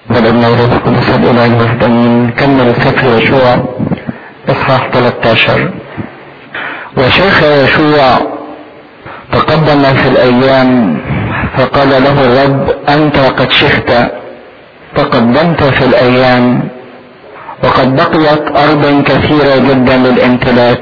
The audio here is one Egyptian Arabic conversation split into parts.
بدل روح القدس الإله الوحدانيين كمل سفر يشوع إصحاح 13 وشيخ يشوع تقدم في الأيام فقال له الرب أنت قد شخت تقدمت في الأيام وقد بقيت أرض كثيرة جدا للامتلاك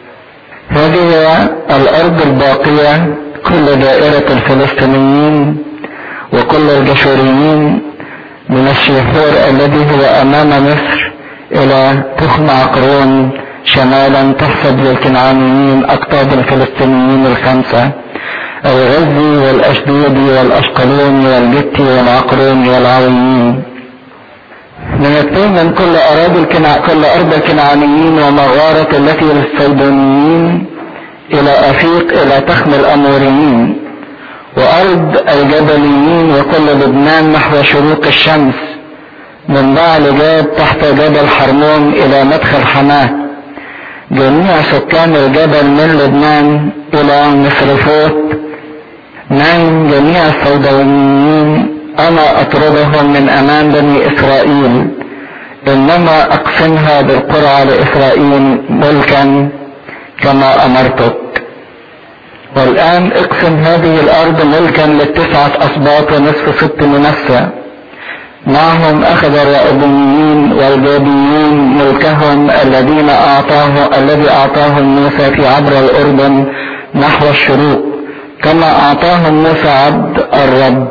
هذه الأرض الباقية كل دائرة الفلسطينيين وكل الجشوريين من الشيخور الذي هو أمام مصر إلى تخم عقرون شمالا تحسب للكنعانيين أقطاب الفلسطينيين الخمسة الغزي والأشدودي والأشقلوني والجتي والعقروني والعويين من من كل أراضي الكنع... كل أرض الكنعانيين ومغارة التي للصيدونيين إلى أفيق إلى تخم الأموريين وأرض الجبليين وكل لبنان نحو شروق الشمس من بعل جاد تحت جبل حرمون إلى مدخل حماه جميع سكان الجبل من لبنان إلى مصرفوت نعم جميع الصيدونيين أنا أطردهم من أمام بني إسرائيل إنما أقسمها بالقرعة لإسرائيل ملكا كما أمرتك والآن اقسم هذه الأرض ملكا للتسعة أسباط ونصف ست منسى معهم أخذ الرأبيين والجابيين ملكهم الذين أعطاه الذي أعطاهم موسى في عبر الأردن نحو الشروق كما أعطاهم موسى عبد الرب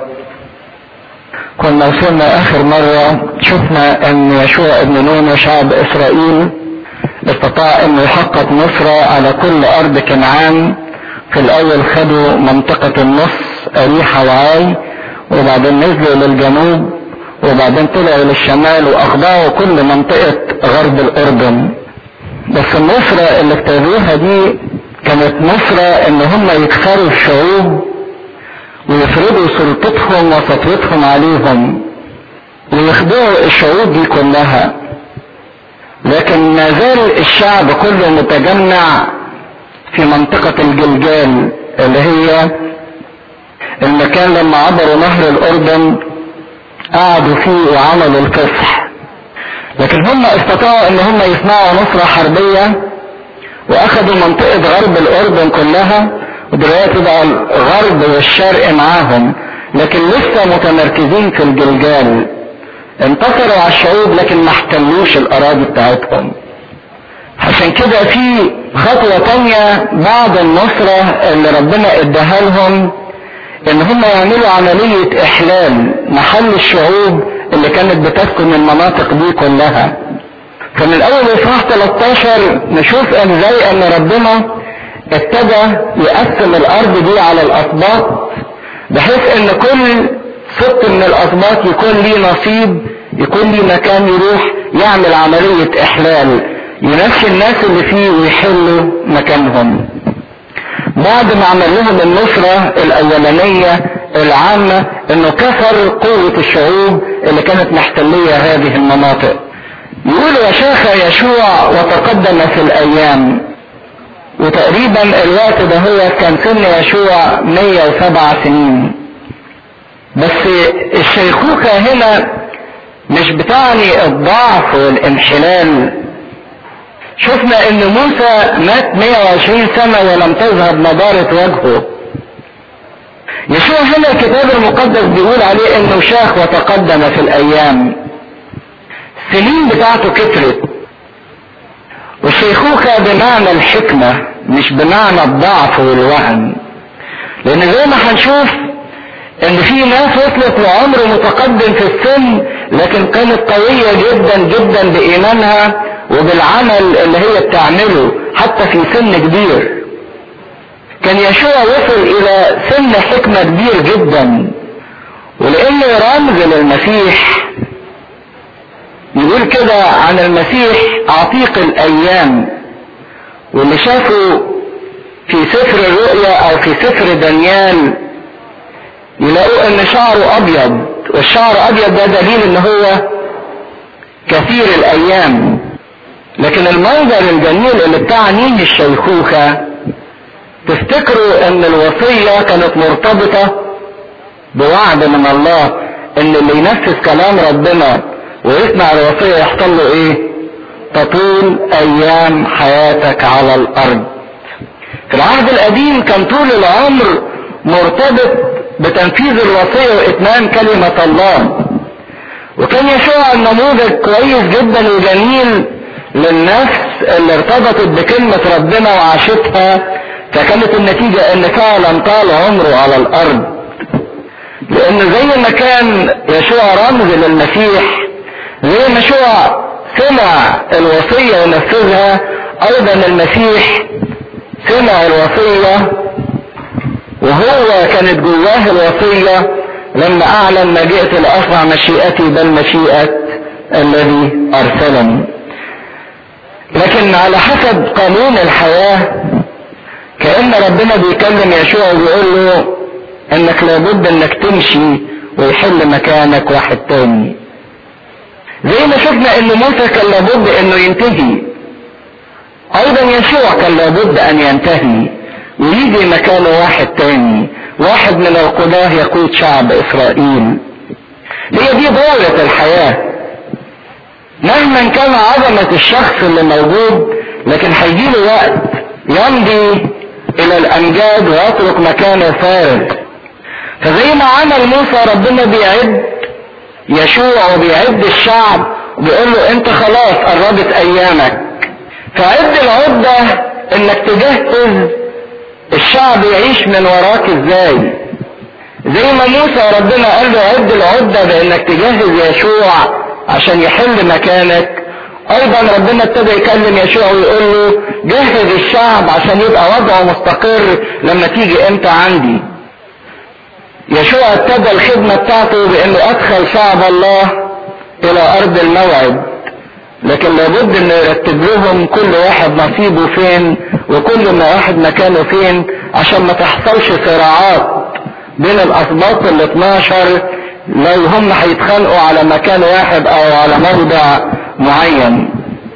كنا وصلنا آخر مرة شفنا أن يشوع ابن نون وشعب إسرائيل استطاع أن يحقق نصرة على كل أرض كنعان في الأول خدوا منطقة النص أريحة وعاي وبعدين نزلوا للجنوب وبعدين طلعوا للشمال وأخضعوا كل منطقة غرب الأردن بس النصرة اللي اجتازوها دي كانت نصرة ان هم يكسروا الشعوب ويفرضوا سلطتهم وسطوتهم عليهم ويخضعوا الشعوب دي كلها لكن ما زال الشعب كله متجمع في منطقة الجلجال اللي هي المكان لما عبروا نهر الأردن قعدوا فيه وعملوا الفصح لكن هم استطاعوا ان هم يصنعوا نصرة حربية واخدوا منطقة غرب الاردن كلها ودلوقتي بقى الغرب والشرق معاهم لكن لسه متمركزين في الجلجال انتصروا على الشعوب لكن ما احتلوش الاراضي بتاعتهم عشان كده في خطوة تانية بعد النصرة اللي ربنا اداها لهم ان هم يعملوا عملية احلال محل الشعوب اللي كانت بتسكن المناطق دي كلها فمن اول اصحاح 13 نشوف ازاي ان ربنا ابتدى يقسم الارض دي على الاسباط بحيث ان كل سبط من الاسباط يكون ليه نصيب يكون ليه مكان يروح يعمل عملية احلال يمشي الناس اللي فيه ويحلوا مكانهم بعد ما عمل لهم النصرة الاولانية العامة انه كسر قوة الشعوب اللي كانت محتلية هذه المناطق يقول وشاخ يشوع وتقدم في الايام وتقريبا الوقت ده هو كان سن يشوع 107 سنين بس الشيخوخة هنا مش بتعني الضعف والانحلال شفنا ان موسى مات 120 سنة ولم تذهب نضارة وجهه يشوع هنا الكتاب المقدس بيقول عليه انه شاخ وتقدم في الايام السنين بتاعته كترت والشيخوخة بمعنى الحكمة مش بمعنى الضعف والوهن لان زي ما هنشوف ان في ناس وصلت لعمر متقدم في السن لكن كانت قوية جدا جدا بايمانها وبالعمل اللي هي بتعمله حتى في سن كبير كان يشوع وصل الى سن حكمة كبير جدا ولانه رمز للمسيح يقول كده عن المسيح عتيق الايام واللي شافوا في سفر الرؤيا او في سفر دانيال يلاقوا ان شعره ابيض والشعر ابيض ده دليل ان هو كثير الايام لكن المنظر الجميل اللي بتاع نيل الشيخوخة تفتكروا ان الوصية كانت مرتبطة بوعد من الله ان اللي ينفذ كلام ربنا ويسمع الوصية يحصل له ايه تطول ايام حياتك على الارض في العهد القديم كان طول العمر مرتبط بتنفيذ الوصية واتمام كلمة الله وكان يشوع النموذج كويس جدا وجميل للنفس اللي ارتبطت بكلمة ربنا وعاشتها فكانت النتيجة ان فعلا طال عمره على الارض لان زي ما كان يشوع رمز للمسيح زي ما يشوع سمع الوصية ونفذها ايضا المسيح سمع الوصية وهو كانت جواه الوصية لما اعلن ما جئت لاصنع مشيئتي بل مشيئة الذي ارسلني لكن على حسب قانون الحياة كأن ربنا بيكلم يشوع ويقول له انك لابد انك تمشي ويحل مكانك واحد تاني زي ما شفنا ان موسى كان لابد انه ينتهي ايضا يشوع كان لابد ان ينتهي ويجي مكانه واحد تاني واحد من القضاة يقود شعب اسرائيل هي دي دورة الحياة مهما كان عظمة الشخص اللي موجود لكن هيجيله وقت يمضي الى الامجاد ويترك مكانه فارغ فزي ما عمل موسى ربنا بيعد يشوع وبيعد الشعب وبيقول له انت خلاص قربت ايامك فعد العدة انك تجهز الشعب يعيش من وراك ازاي زي ما موسى ربنا قال له عد العدة بانك تجهز يشوع عشان يحل مكانك ايضا ربنا ابتدى يكلم يشوع ويقول له جهز الشعب عشان يبقى وضعه مستقر لما تيجي انت عندي يشوع ابتدى الخدمة بتاعته بانه ادخل شعب الله الى ارض الموعد لكن لابد انه يرتب لهم كل واحد نصيبه فين وكل ما واحد مكانه فين عشان ما تحصلش صراعات بين الاسباط ال 12 لو هم هيتخانقوا على مكان واحد او على موضع معين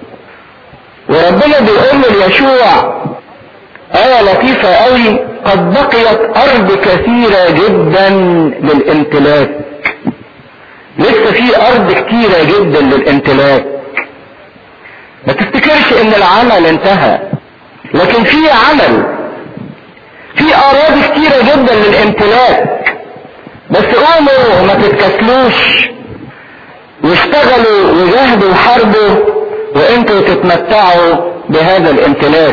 وربنا بيقول ليشوع آية لطيفة قوي قد بقيت أرض كثيرة جدا للامتلاك لسه في أرض كثيرة جدا للامتلاك ما تفتكرش إن العمل انتهى لكن في عمل في أراضي كثيرة جدا للامتلاك بس قوموا وما تتكسلوش واشتغلوا وجاهدوا وحاربوا وانتوا تتمتعوا بهذا الامتلاك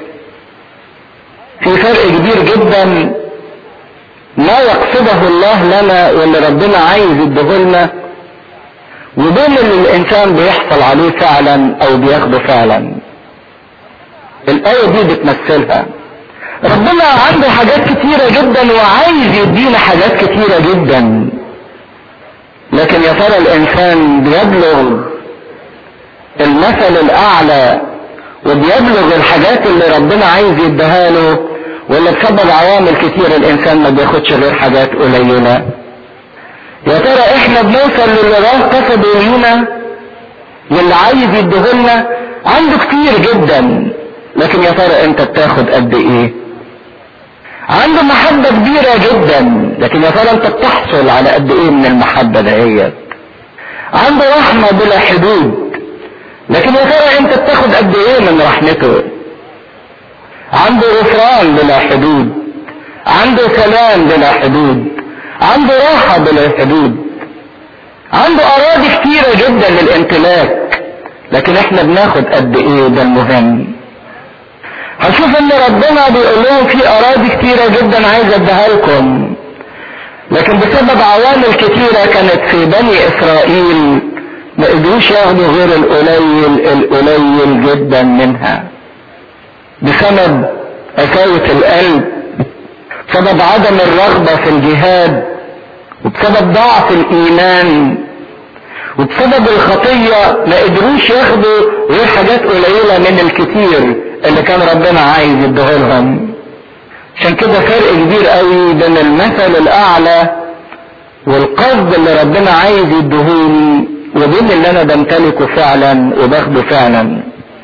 في فرق كبير جدا ما يقصده الله لنا واللي ربنا عايز يديهولنا وبين اللي الانسان بيحصل عليه فعلا او بياخده فعلا الايه دي بتمثلها ربنا عنده حاجات كتيرة جدا وعايز يدينا حاجات كتيرة جدا لكن يا ترى الانسان بيبلغ المثل الاعلى وبيبلغ الحاجات اللي ربنا عايز يديها له ولا بسبب عوامل كتير الانسان ما بياخدش غير حاجات قليلة يا ترى احنا بنوصل للي راه قصده لينا واللي عايز يديهولنا عنده كتير جدا لكن يا ترى انت بتاخد قد ايه عنده محبة كبيرة جدا لكن يا ترى انت بتحصل على قد ايه من المحبة دهيت عنده رحمة بلا حدود لكن يا ترى انت بتاخد قد ايه من رحمته عنده غفران بلا حدود عنده سلام بلا حدود عنده راحة بلا حدود عنده اراضي كتيرة جدا للامتلاك لكن احنا بناخد قد ايه ده المهم هنشوف ان ربنا بيقول لهم في اراضي كتيرة جدا عايز اديها لكم لكن بسبب عوامل كتيرة كانت في بني اسرائيل ما قدروش ياخدوا غير القليل القليل جدا منها بسبب قساوة القلب بسبب عدم الرغبة في الجهاد وبسبب ضعف الايمان وبسبب الخطية ما قدروش ياخدوا غير حاجات قليلة من الكتير اللي كان ربنا عايز يديهولهم عشان كده فرق كبير قوي بين المثل الاعلى والقصد اللي ربنا عايز يديهولي وبين اللي انا بمتلكه فعلا وباخده فعلا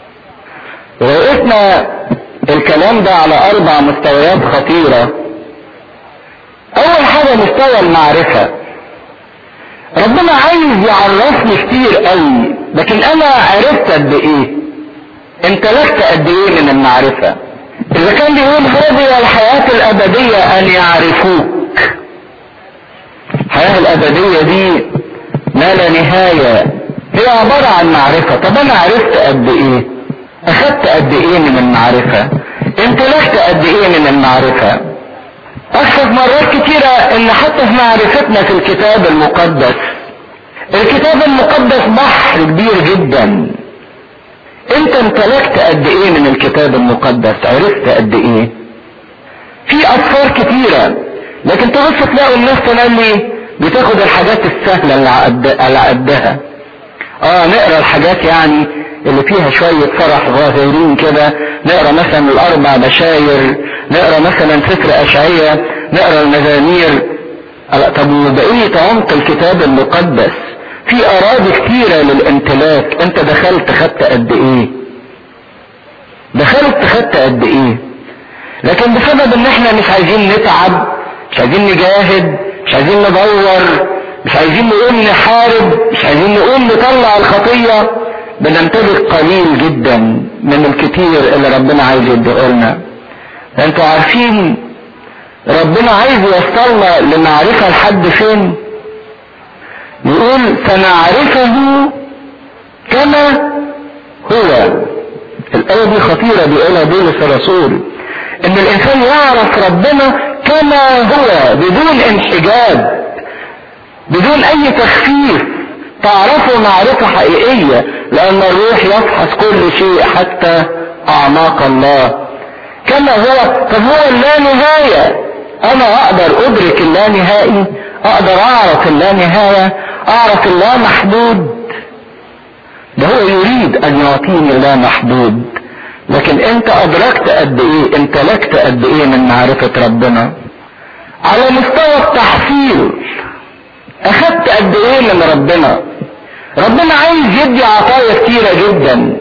وقفنا الكلام ده على اربع مستويات خطيرة اول حاجة مستوى المعرفة ربنا عايز يعرفني كتير قوي لكن انا عرفت قد ايه امتلكت قد ايه من المعرفة اذا كان بيقول هذه الحياة الابدية ان يعرفوك الحياة الابدية دي ما لا نهاية هي عبارة عن معرفة طب انا عرفت قد ايه اخدت قد ايه من المعرفة امتلكت قد ايه من المعرفة اكثر مرات كتيرة ان حتى في معرفتنا في الكتاب المقدس الكتاب المقدس بحر كبير جدا انت امتلكت قد ايه من الكتاب المقدس عرفت قد ايه في افكار كتيرة لكن تبص تلاقوا الناس تملي بتاخد الحاجات السهلة اللي على قدها اه نقرا الحاجات يعني اللي فيها شوية فرح ظاهرين كده نقرا مثلا الاربع بشاير نقرا مثلا سفر اشعية نقرا المزامير طب وبقية عمق الكتاب المقدس في اراضي كتيرة للامتلاك انت دخلت خدت قد ايه دخلت خدت قد ايه لكن بسبب ان احنا مش عايزين نتعب مش عايزين نجاهد مش عايزين ندور مش عايزين نقوم نحارب مش عايزين نقوم نطلع الخطية بنمتلك قليل جدا من الكتير اللي ربنا عايز يديه لنا انتوا عارفين ربنا عايز يوصلنا لمعرفة لحد فين يقول سنعرفه كما هو الآية دي خطيرة بيقولها بولس الرسول إن الإنسان يعرف ربنا كما هو بدون انحجاب بدون أي تخفيف تعرفه معرفة حقيقية لأن الروح يفحص كل شيء حتى أعماق الله كما هو طب هو اللا نهاية أنا أقدر أدرك اللا نهائي أقدر أعرف اللا نهاية أعرف اللا محدود ده هو يريد أن يعطيني لا محدود لكن أنت أدركت قد إيه امتلكت قد إيه من معرفة ربنا على مستوى التحصيل أخدت قد إيه من ربنا ربنا عايز يدي عطايا كتيرة جدا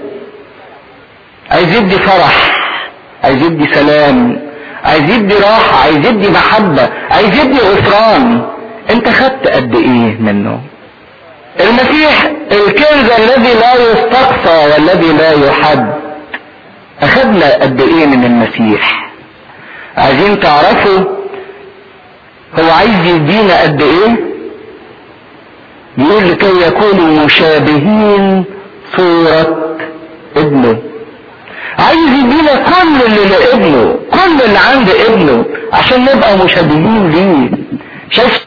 عايز يدي فرح عايز يدي سلام عايز يدي راحة عايز يدي محبة عايز يدي غفران انت خدت قد ايه منه المسيح الكنز الذي لا يستقصى والذي لا يحد اخدنا قد ايه من المسيح عايزين تعرفوا هو عايز يدينا قد ايه يقول لكي يكونوا مشابهين صورة ابنه عايز يدينا كل اللي لابنه كل اللي عند ابنه عشان نبقى مشابهين ليه شايف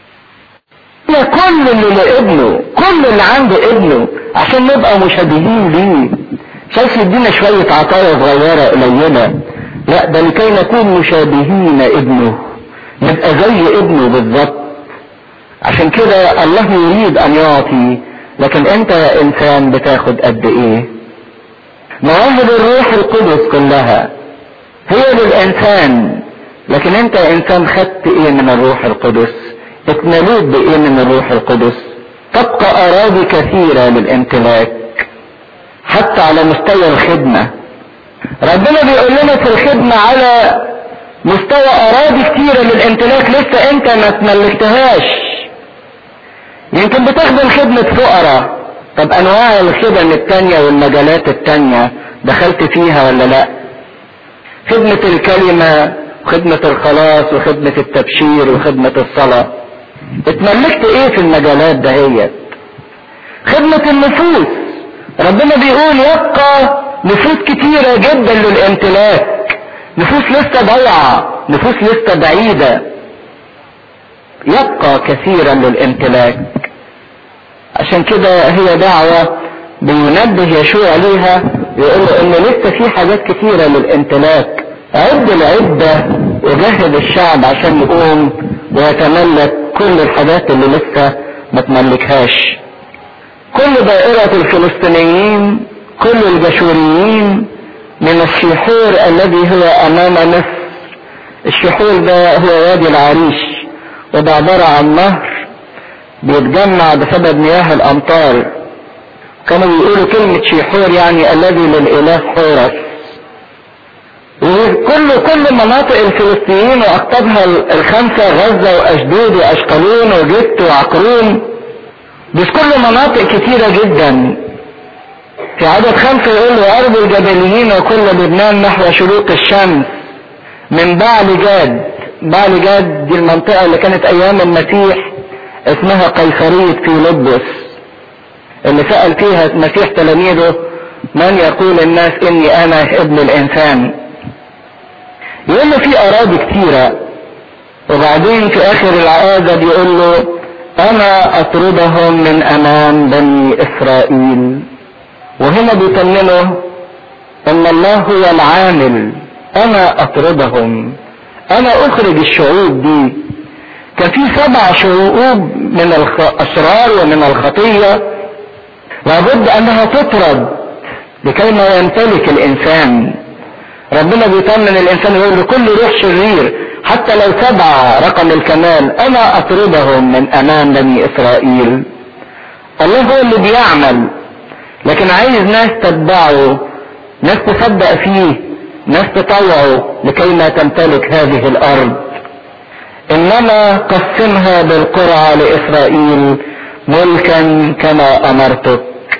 كل اللي لابنه كل اللي عند ابنه عشان نبقى مشابهين ليه شايف يدينا شوية عطايا صغيرة قليلة لا ده لكي نكون مشابهين ابنه نبقى زي ابنه بالظبط عشان كده الله يريد ان يعطي لكن انت يا انسان بتاخد قد ايه مواهب الروح القدس كلها هي للانسان لكن انت يا انسان خدت ايه من الروح القدس اتمليت بايه من الروح القدس تبقى اراضي كثيرة للامتلاك حتى على مستوى الخدمة ربنا بيقول لنا في الخدمة على مستوى اراضي كتيرة للامتلاك لسه انت ما تملكتهاش يمكن بتخدم خدمة فقراء طب انواع الخدم التانية والمجالات التانية دخلت فيها ولا لا خدمة الكلمة وخدمة الخلاص وخدمة التبشير وخدمة الصلاة اتملكت ايه في المجالات دهيت خدمة النفوس ربنا بيقول يبقى نفوس كتيرة جدا للامتلاك نفوس لسه ضيعة نفوس لسه بعيدة يبقى كثيرا للامتلاك عشان كده هي دعوة بينبه يشوع ليها يقول له ان لسه في حاجات كثيرة للامتلاك عد العدة وجهز الشعب عشان يقوم ويتملك كل الحاجات اللي لسه ما تملكهاش كل دائرة الفلسطينيين كل الجشوريين من الشحور الذي هو امام مصر الشحور ده هو وادي العريش وده عبارة عن نهر بيتجمع بسبب مياه الامطار كانوا بيقولوا كلمة شيحور يعني الذي للاله حورس وكل كل مناطق الفلسطينيين واقطابها الخمسة غزة واشدود واشقلون وجت وعقرون بيذكر مناطق كتيرة جدا في عدد خمسة يقول له أرض الجبليين وكل لبنان نحو شروق الشمس من بعل جاد بعل جاد دي المنطقة اللي كانت أيام المسيح اسمها قيصرية فيلبس اللي سأل فيها المسيح تلاميذه من يقول الناس إني أنا ابن الإنسان يقول له في أراضي كتيرة وبعدين في آخر العقادة بيقول له أنا أطردهم من أمام بني إسرائيل وهنا بيطمنه ان الله هو العامل انا اطردهم انا اخرج الشعوب دي كان في سبع شعوب من الاشرار ومن الخطية لابد انها تطرد لكي ما يمتلك الانسان ربنا بيطمن الانسان يقول له كل روح شرير حتى لو سبعة رقم الكمال انا اطردهم من امام بني اسرائيل الله هو اللي بيعمل لكن عايز ناس تتبعه ناس تصدق فيه ناس تطوعه لكي ما تمتلك هذه الارض انما قسمها بالقرعة لاسرائيل ملكا كما امرتك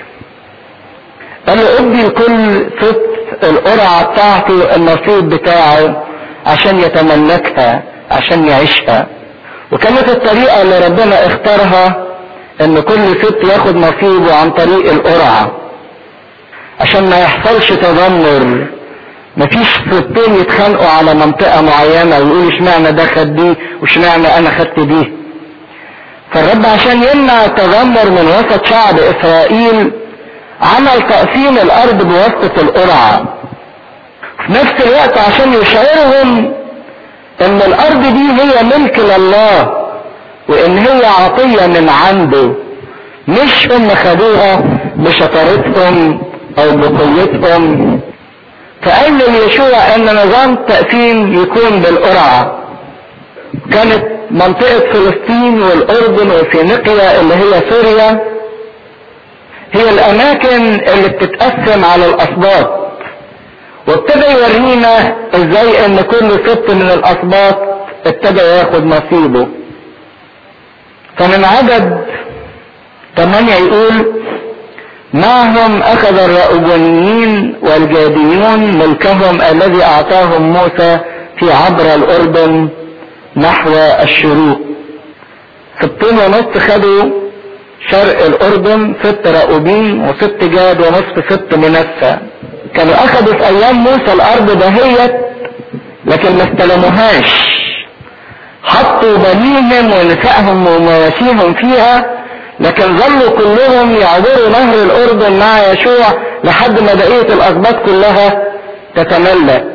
قال له ادي لكل ست القرعة بتاعته النصيب بتاعه عشان يتملكها عشان يعيشها وكانت الطريقة اللي ربنا اختارها ان كل ست ياخد نصيبه عن طريق القرعة عشان ما يحصلش تذمر مفيش ستين يتخانقوا على منطقة معينة ويقولوا اشمعنى ده خد دي واشمعنى انا خدت دي فالرب عشان يمنع التذمر من وسط شعب اسرائيل عمل تقسيم الارض بواسطة القرعة في نفس الوقت عشان يشعرهم ان الارض دي هي ملك لله وان هي عطية من عنده مش هم خدوها بشطارتهم او بقوتهم فقال ليشوع ان نظام التقسيم يكون بالقرعة كانت منطقة فلسطين والاردن وفينيقيا اللي هي سوريا هي الاماكن اللي بتتقسم على الاسباط وابتدى يورينا ازاي ان كل سبط من الاسباط ابتدى ياخد نصيبه فمن عدد ثمانية يقول معهم اخذ الرأوبانيين والجاديون ملكهم الذي اعطاهم موسى في عبر الاردن نحو الشروق ستين ونص خدوا شرق الاردن ست رأوبين وست جاد ونصف ست منسى كانوا اخذوا في ايام موسى الارض دهيت لكن ما استلموهاش حطوا بنيهم ونسائهم ومواشيهم فيها لكن ظلوا كلهم يعبروا نهر الاردن مع يشوع لحد ما بقيه الاسباط كلها تتملك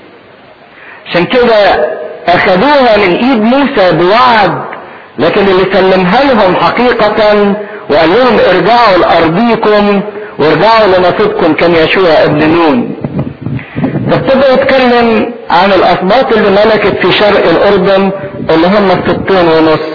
عشان كده اخذوها من ايد موسى بوعد لكن اللي سلمها لهم حقيقة وقال لهم ارجعوا لارضيكم وارجعوا لنصيبكم كان يشوع ابن نون فابتدى يتكلم عن الاسباط اللي ملكت في شرق الاردن اللي هم الستين ونص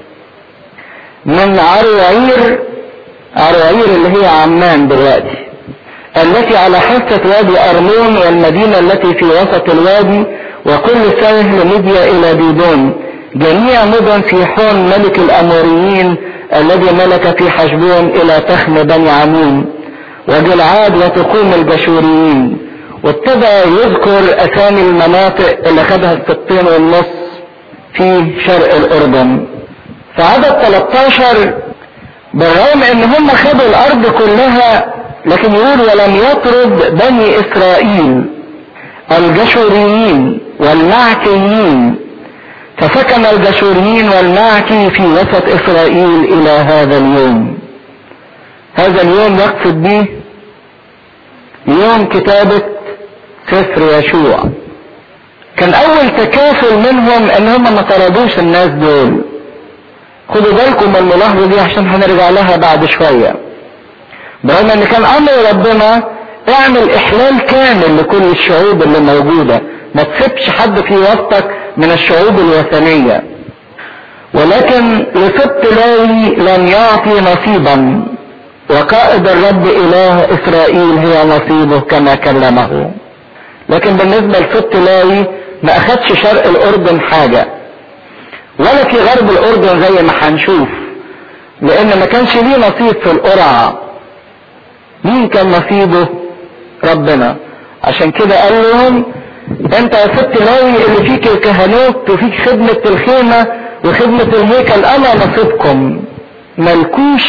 من عروعير عروعير اللي هي عمان دلوقتي التي على حافة وادي أرمون والمدينة التي في وسط الوادي وكل سهل مديا إلى ديدون جميع مدن سيحون ملك الأموريين الذي ملك في حشبون إلى تخم بني عمون وجلعاد وتقوم الجشوريين وابتدى يذكر أسامي المناطق اللي خدها الستين والنص في شرق الأردن في عدد 13 بالرغم ان هم خدوا الارض كلها لكن يقول ولم يطرد بني اسرائيل الجشوريين والمعكيين فسكن الجشوريين والمعكي في وسط اسرائيل الى هذا اليوم هذا اليوم يقصد به يوم كتابة سفر يشوع كان اول تكافل منهم ان هم ما طردوش الناس دول خدوا بالكم من الملاحظة دي عشان هنرجع لها بعد شوية برغم ان كان امر ربنا اعمل احلال كامل لكل الشعوب اللي موجودة ما تسيبش حد في وسطك من الشعوب الوثنية ولكن لسبط لاوي لم يعطي نصيبا وقائد الرب اله اسرائيل هي نصيبه كما كلمه لكن بالنسبة لسبط لاوي ما اخدش شرق الاردن حاجة ولا في غرب الاردن زي ما هنشوف لان ما كانش ليه نصيب في القرعة مين كان نصيبه ربنا عشان كده قال لهم انت يا ست لاوي اللي فيك الكهنوت وفيك خدمة الخيمة وخدمة الهيكل انا نصيبكم ملكوش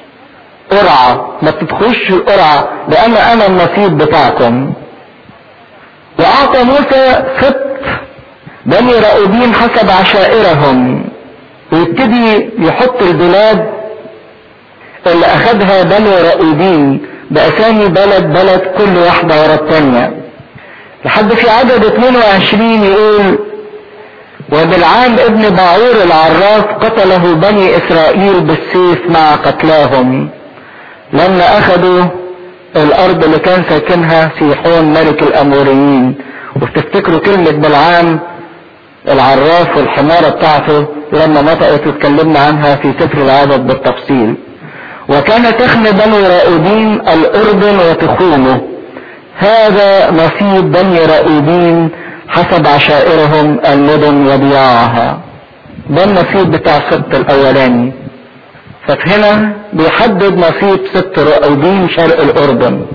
قرعة ما تدخلوش القرعة لان انا النصيب بتاعكم واعطى موسى ست بني رأوبين حسب عشائرهم ويبتدي يحط البلاد اللي اخدها بني رأوبين باسامي بلد بلد كل واحدة ورا التانية لحد في عدد 22 يقول وبالعام ابن باعور العراف قتله بني اسرائيل بالسيف مع قتلاهم لما اخذوا الارض اللي كان ساكنها سيحون ملك الاموريين وتفتكروا كلمة بالعام العراف والحمارة بتاعته لما نطقت واتكلمنا عنها في سفر العدد بالتفصيل وكان تخن بني رائدين الاردن وتخومه هذا نصيب بني رائدين حسب عشائرهم المدن وبياعها ده النصيب بتاع السبت الاولاني فهنا بيحدد نصيب ست رائدين شرق الاردن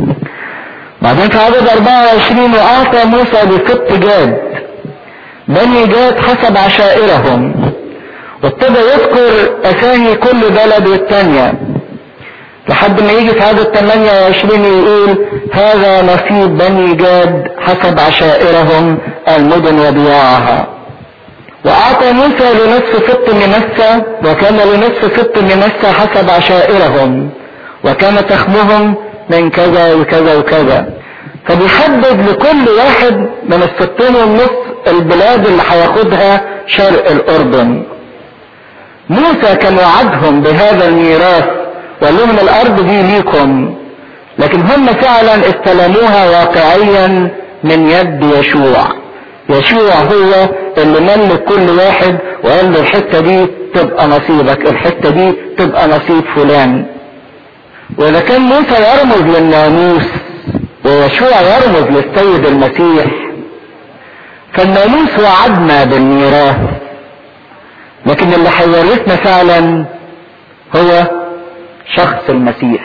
بعدين في عدد 24 واعطى موسى لست جاد بني جاد حسب عشائرهم وابتدى يذكر اسامي كل بلد والتانية لحد ما يجي في عدد 28 يقول هذا نصيب بني جاد حسب عشائرهم المدن وبياعها واعطى موسى لنصف ست منسى وكان لنصف ست منسى حسب عشائرهم وكان تخمهم من كذا وكذا وكذا فبيحدد لكل واحد من الستين والنص البلاد اللي هياخدها شرق الاردن موسى كان وعدهم بهذا الميراث وقال لهم الارض دي ليكم لكن هم فعلا استلموها واقعيا من يد يشوع يشوع هو اللي ملك كل واحد وقال له الحته دي تبقى نصيبك الحته دي تبقى نصيب فلان واذا كان موسى يرمز للناموس ويشوع يرمز للسيد المسيح فالناموس وعدنا بالميراث لكن اللي هيورثنا فعلا هو شخص المسيح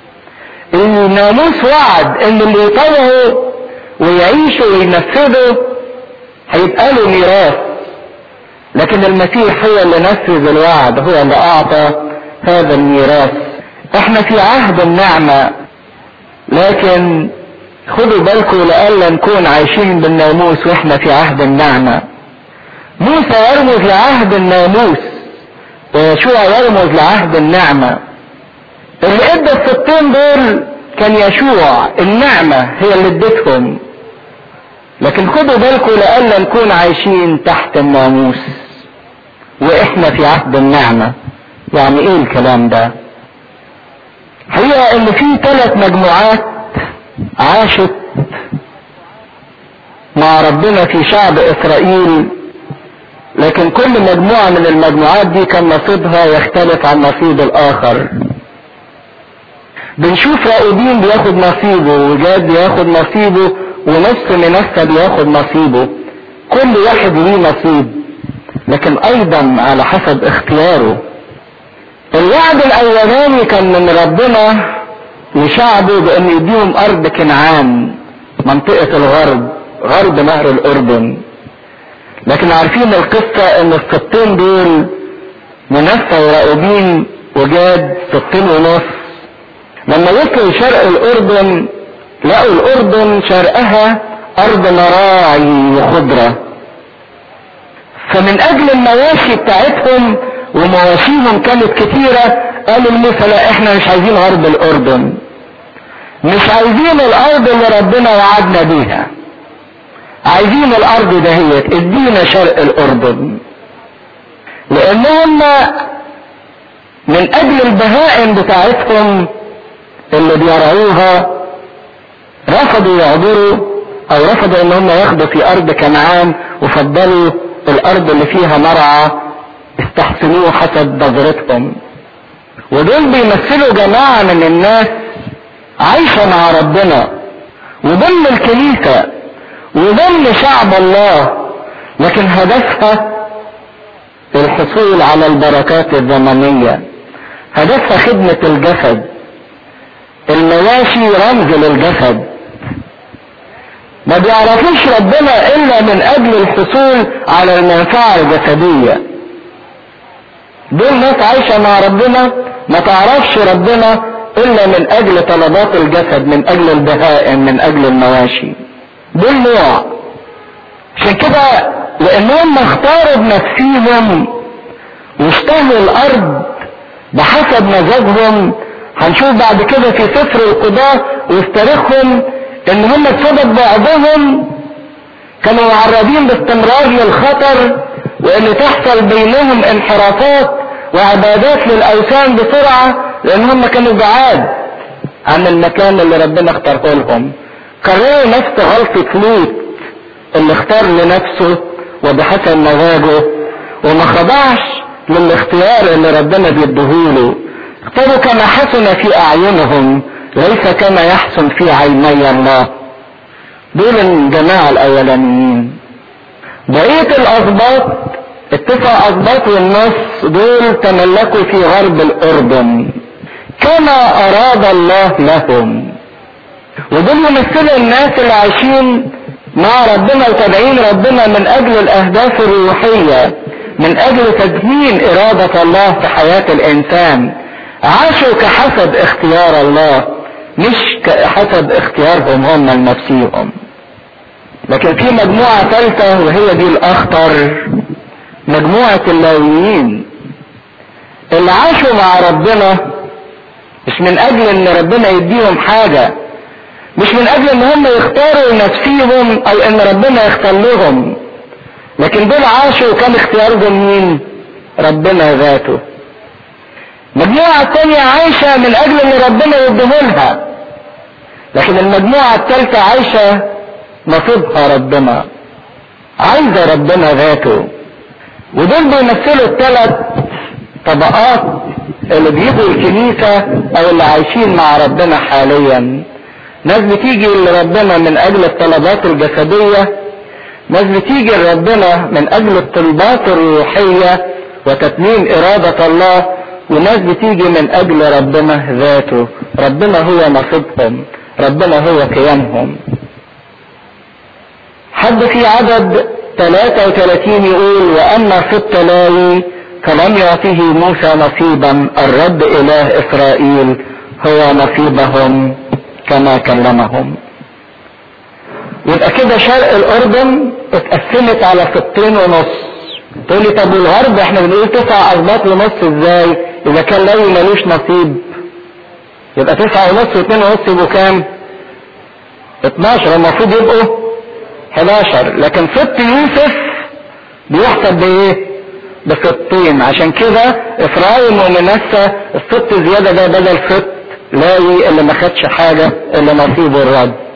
الناموس وعد ان اللي يطوعه ويعيشه وينفذه هيبقى له ميراث لكن المسيح هو اللي نفذ الوعد هو اللي اعطى هذا الميراث احنا في عهد النعمة لكن خدوا بالكم لألا نكون عايشين بالناموس واحنا في عهد النعمة موسى يرمز لعهد الناموس ويشوع يرمز لعهد النعمة اللي ادى الستين دول كان يشوع النعمة هي اللي ادتهم لكن خدوا بالكم لألا نكون عايشين تحت الناموس واحنا في عهد النعمة يعني ايه الكلام ده حقيقة ان في ثلاث مجموعات عاشت مع ربنا في شعب اسرائيل لكن كل مجموعة من المجموعات دي كان نصيبها يختلف عن نصيب الاخر بنشوف رائدين بياخد نصيبه وجاد بياخد نصيبه ونص منسى بياخد نصيبه كل واحد ليه نصيب لكن ايضا على حسب اختياره الوعد الاولاني كان من ربنا لشعبه بان يديهم ارض كنعان منطقة الغرب غرب نهر الاردن لكن عارفين القصة ان الستين دول منسى وراؤوبين وجاد ستين ونص لما وصلوا شرق الاردن لقوا الاردن شرقها ارض مراعي وخضرة فمن اجل المواشي بتاعتهم ومواشيهم كانت كتيرة قالوا لموسى لا احنا مش عايزين غرب الاردن مش عايزين الارض اللي ربنا وعدنا بيها عايزين الارض دهيت ادينا شرق الاردن لانهم من اجل البهائم بتاعتهم اللي بيرعوها رفضوا يعبروا او رفضوا ان هم ياخدوا في ارض كنعان وفضلوا الارض اللي فيها مرعى استحسنوه حسب نظرتهم ودول بيمثلوا جماعة من الناس عايشة مع ربنا وضمن الكنيسة وضمن شعب الله لكن هدفها الحصول على البركات الزمنية هدفها خدمة الجسد المواشي رمز للجسد ما بيعرفوش ربنا الا من اجل الحصول على المنفعة الجسدية دول ناس عايشة مع ربنا ما تعرفش ربنا الا من اجل طلبات الجسد من اجل البهائم من اجل المواشي دول نوع عشان كده لانهم اختاروا بنفسيهم واشتهوا الارض بحسب مزاجهم هنشوف بعد كده في سفر القضاء وفي تاريخهم ان هم بسبب بعضهم كانوا معرضين باستمرار للخطر وان تحصل بينهم انحرافات وعبادات للاوثان بسرعه لان هم كانوا بعاد عن المكان اللي ربنا اختاره لهم كرروا نفس غلطة لوط اللي اختار لنفسه وبحسب مزاجه وما خضعش للاختيار اللي ربنا بيديهوله اختاروا كما حسن في اعينهم ليس كما يحسن في عيني الله دول الجماعة الاولانيين بقية الاسباط التسع اسباط والنص دول تملكوا في غرب الاردن كما اراد الله لهم ودول يمثلوا الناس اللي عايشين مع ربنا وتابعين ربنا من اجل الاهداف الروحية من اجل تدمين ارادة الله في حياة الانسان عاشوا كحسب اختيار الله مش كحسب اختيارهم هم لنفسيهم لكن في مجموعة ثالثة وهي دي الاخطر مجموعة اللاويين اللي عاشوا مع ربنا مش من اجل ان ربنا يديهم حاجة مش من اجل ان هم يختاروا نفسيهم او ان ربنا يختار لهم لكن دول عاشوا وكان اختيارهم مين ربنا ذاته المجموعة التانية عايشة من اجل ان ربنا يديهولها لكن المجموعة التالتة عايشة نصيبها ربنا عايزة ربنا ذاته ودول بيمثلوا الثلاث طبقات اللي بيجوا الكنيسة او اللي عايشين مع ربنا حاليا ناس بتيجي لربنا من اجل الطلبات الجسدية ناس بتيجي لربنا من اجل الطلبات الروحية وتتميم ارادة الله وناس بتيجي من اجل ربنا ذاته ربنا هو نصيبهم ربنا هو قيامهم حد في عدد 33 يقول واما في التلاوي فلم يعطه موسى نصيبا الرب اله اسرائيل هو نصيبهم كما كلمهم يبقى كده شرق الاردن اتقسمت على ستين ونص تقول لي طب والغرب احنا بنقول تسع اسباط ونص ازاي اذا كان لوي ملوش نصيب يبقى تسعة ونص واثنين ونص يبقوا كام 12 المفروض يبقوا 11 لكن ست يوسف بيحسب بايه بستين عشان كده افرايم ومنسى الست زيادة ده بدل ست لاوي اللي ما خدش حاجة اللي نصيبه الرد